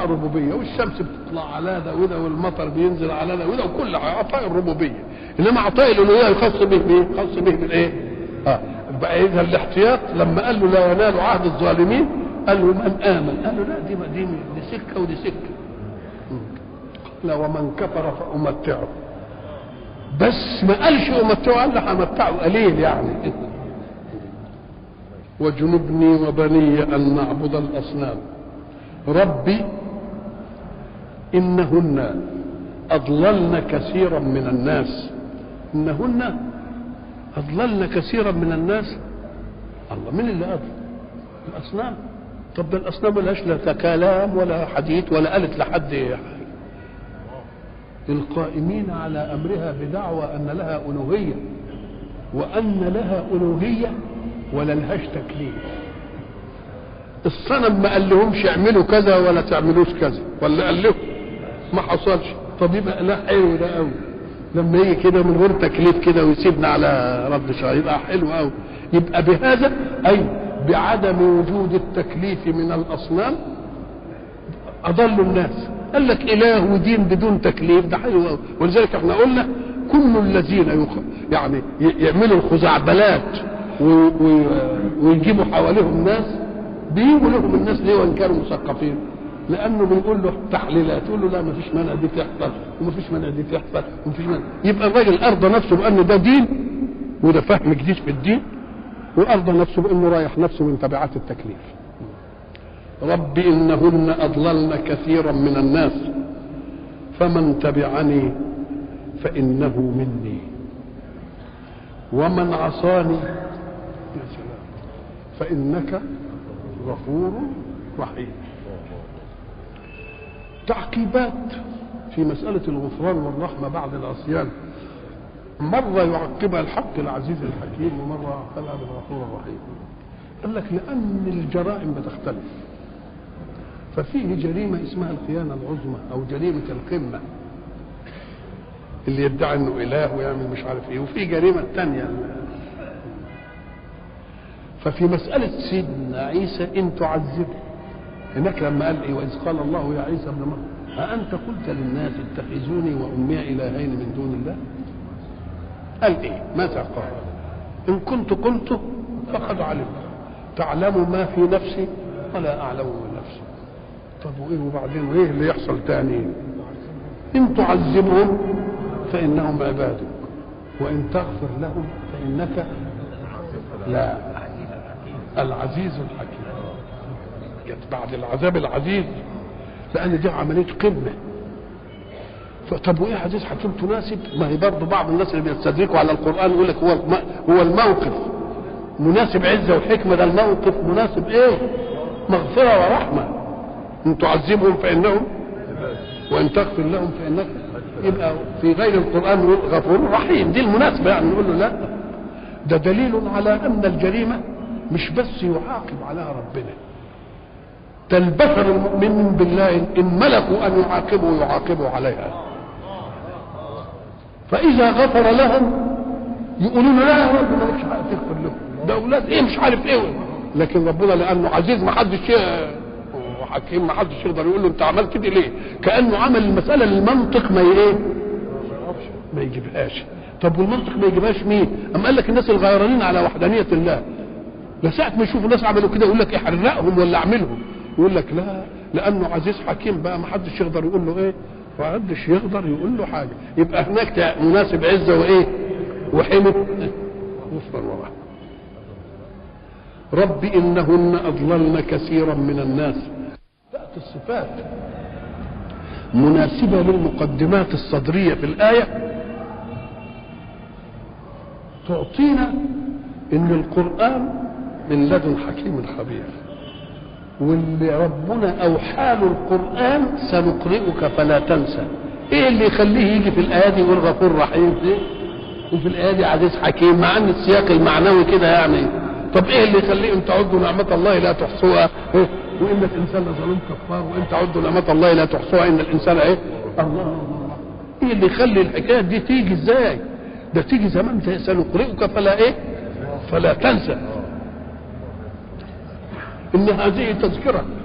عطاء ربوبيه والشمس بتطلع على ده وده والمطر بينزل على ده وده وكل حاجة عطاء الربوبيه انما عطاء الالوهيه يخص به بايه؟ خاص به بالايه؟ اه بقى اذا الاحتياط لما قال له لا ينال عهد الظالمين قال له من امن قال له لا دي دي, دي سكه ودي سكه لا ومن كفر فامتعه بس ما قالش امتعه قال له همتعه قليل يعني وجنبني وبني ان نعبد الاصنام ربي انهن اضللن كثيرا من الناس انهن اضللن كثيرا من الناس الله مين اللي اضل الاصنام طب ده الاصنام ملهاش لا كلام ولا حديث ولا قالت لحد حاجه القائمين على امرها بدعوى ان لها الوهيه وان لها الوهيه ولا لهاش تكليف الصنم ما قال لهمش اعملوا كذا ولا تعملوش كذا ولا قال لهم ما حصلش طب يبقى لا حلو ده قوي لما يجي كده من غير تكليف كده ويسيبنا على رد شهر يبقى حلو قوي يبقى بهذا اي بعدم وجود التكليف من الاصنام اضلوا الناس قال لك اله ودين بدون تكليف ده حلو قوي ولذلك احنا قلنا كل الذين يخ... يعني يعملوا الخزعبلات و... و... ويجيبوا حواليهم ناس بيجوا لهم الناس ليه وان كانوا مثقفين لانه بيقول له تحليلات يقول له لا ما فيش مانع دي تحصل وما فيش مانع دي تحصل وما فيش مانع يبقى الراجل ارضى نفسه بان ده دين وده فهم جديد في الدين وارضى نفسه بانه رايح نفسه من تبعات التكليف رب انهن اضللن كثيرا من الناس فمن تبعني فانه مني ومن عصاني يا سلام فانك غفور رحيم تعقيبات في مسألة الغفران والرحمة بعد العصيان مرة يعقبها الحق العزيز الحكيم ومرة يعقبها بالغفور الرحيم قال لك لأن الجرائم بتختلف ففيه جريمة اسمها الخيانة العظمى أو جريمة القمة اللي يدعي انه اله ويعمل مش عارف ايه وفي جريمه تانية ففي مساله سيدنا عيسى ان تعذبه هناك لما قال ايه واذ قال الله يا عيسى ابن مريم أأنت قلت للناس اتخذوني وأمي إلهين من دون الله قال إيه ماذا قال إن كنت قلت فقد علمت تعلم ما في نفسي ولا أعلم من نفسي طب وإيه وبعدين وإيه اللي يحصل تاني إن تعذبهم فإنهم عبادك وإن تغفر لهم فإنك لا العزيز الحكيم جت بعد العذاب العزيز لان دي عمليه قمه طب وايه عزيز حكيم تناسب ما هي برضه بعض الناس اللي بيستدركوا على القران يقول لك هو هو الموقف مناسب عزه وحكمه ده الموقف مناسب ايه مغفره ورحمه ان تعذبهم فانهم وان تغفر لهم فانك يبقى في غير القران يقول غفور رحيم دي المناسبه يعني نقول له لا ده دليل على ان الجريمه مش بس يعاقب عليها ربنا ده البشر المؤمنين بالله ان ملكوا ان يعاقبوا يعاقبوا عليها فاذا غفر لهم يقولوا له لا يا رب مالكش حق تغفر لهم ده اولاد ايه مش عارف ايه لكن ربنا لانه عزيز ما حدش وحكيم ما حدش يقدر يقول له انت عملت كده ليه كانه عمل المساله للمنطق ما ايه ما يجيبهاش طب والمنطق ما يجيبهاش مين اما قال لك الناس الغيرانين على وحدانيه الله لساعة ما يشوفوا ناس عملوا كده يقول لك احرقهم ولا اعملهم يقول لك لا لانه عزيز حكيم بقى ما حدش يقدر يقول له ايه ما حدش يقدر يقول له حاجه يبقى هناك مناسب عزه وايه وحمد غفرا ورحمه رب انهن اضللن كثيرا من الناس تاتي الصفات مناسبه للمقدمات الصدريه في الايه تعطينا ان القران من لدن حكيم خبير واللي ربنا اوحى له القران سنقرئك فلا تنسى ايه اللي يخليه يجي في الايه دي يقول غفور رحيم دي وفي الايه دي عزيز حكيم مع ان السياق المعنوي كده يعني طب ايه اللي يخليه ان تعدوا نعمه الله لا تحصوها إيه؟ وان الانسان لظلوم كفار وان تعدوا نعمه الله لا تحصوها ان الانسان ايه الله الله ايه اللي يخلي الحكايه دي تيجي ازاي ده تيجي زمان سنقرئك فلا ايه فلا تنسى ان هذه تذكره